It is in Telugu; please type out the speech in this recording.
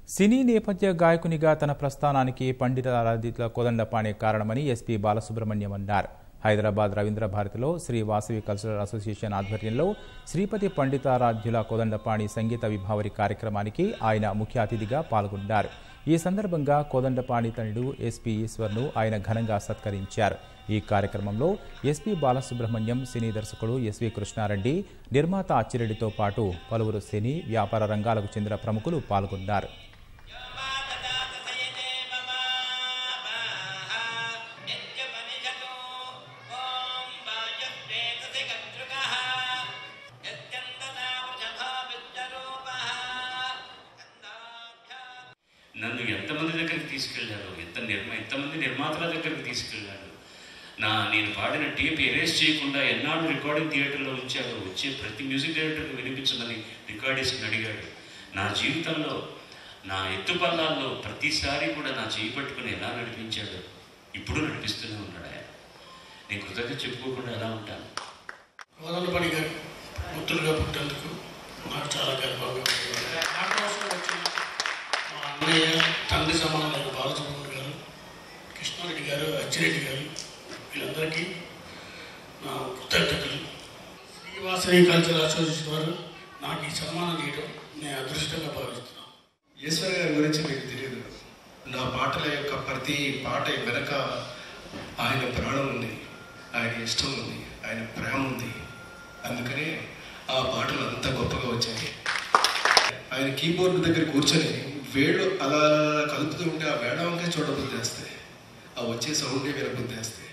సినీ నేపథ్య గాయకునిగా తన ప్రస్థానానికి పండిత ఆరాధితుల కోదండపాణి కారణమని ఎస్పీ బాలసుబ్రహ్మణ్యం అన్నారు హైదరాబాద్ రవీంద్ర భారతిలో శ్రీ వాసవి కల్చరల్ అసోసియేషన్ ఆధ్వర్యంలో శ్రీపతి పండితారాధ్యుల కోదండపాణి సంగీత విభావరి కార్యక్రమానికి ఆయన ముఖ్య అతిథిగా పాల్గొన్నారు ఈ సందర్భంగా కోదండపాణి తనుడు ఎస్పీ ఈశ్వర్ను ఆయన ఘనంగా సత్కరించారు ఈ కార్యక్రమంలో ఎస్పీ బాలసుబ్రహ్మణ్యం సినీ దర్శకుడు ఎస్వి కృష్ణారెడ్డి నిర్మాత అచ్చిరెడ్డితో పాటు పలువురు సినీ వ్యాపార రంగాలకు చెందిన ప్రముఖులు పాల్గొన్నారు నన్ను ఎంతమంది దగ్గరికి తీసుకెళ్లారు ఎంత నిర్మా ఎంతమంది నిర్మాతల దగ్గరికి తీసుకెళ్లారు నా నేను పాడిన టేప్ ఎరేస్ చేయకుండా ఎన్నాళ్ళు రికార్డింగ్ థియేటర్లో ఉంచారో వచ్చే ప్రతి మ్యూజిక్ డైరెక్టర్కి వినిపించమని రికార్డిస్ట్ని అడిగాడు నా జీవితంలో నా ఎత్తుపల్లాల్లో ప్రతిసారి కూడా నా చేయి పట్టుకుని ఎలా నడిపించాడు ఇప్పుడు నడిపిస్తూనే ఉన్నాడు ఆయన నేను కృతజ్ఞత చెప్పుకోకుండా ఎలా ఉంటాను కోదండపడి గారు పుత్రులుగా పుట్టేందుకు నాకు చాలా గర్వంగా ఉంది నా కోసం వచ్చిన మా అన్నయ్య తండ్రి సమానమైన బాలసుబ్రహ్మణ్య గారు కృష్ణారెడ్డి గారు అచ్చిరెడ్డి గారు వీళ్ళందరికీ నా కృతజ్ఞతలు శ్రీవాసవి కల్చరల్ అసోసియేషన్ వారు నాకు ఈ సన్మానం చేయడం నేను అదృష్టంగా భావిస్తున్నాను ఈశ్వర్ గారి గురించి మీకు తెలియదు నా పాటల యొక్క ప్రతి పాట వెనక ఆయన ప్రాణం ఉంది ఆయన ఇష్టం ఉంది ఆయన ప్రేమ ఉంది అందుకనే ఆ పాటలు అంత గొప్పగా వచ్చాయి ఆయన కీబోర్డ్ దగ్గర కూర్చొని వేళ్ళు అలా కలుపుతూ ఉంటే ఆ వేడ వంకే చూడబుద్ధి వేస్తాయి ఆ వచ్చే సౌండే వినబుద్ధి వేస్తాయి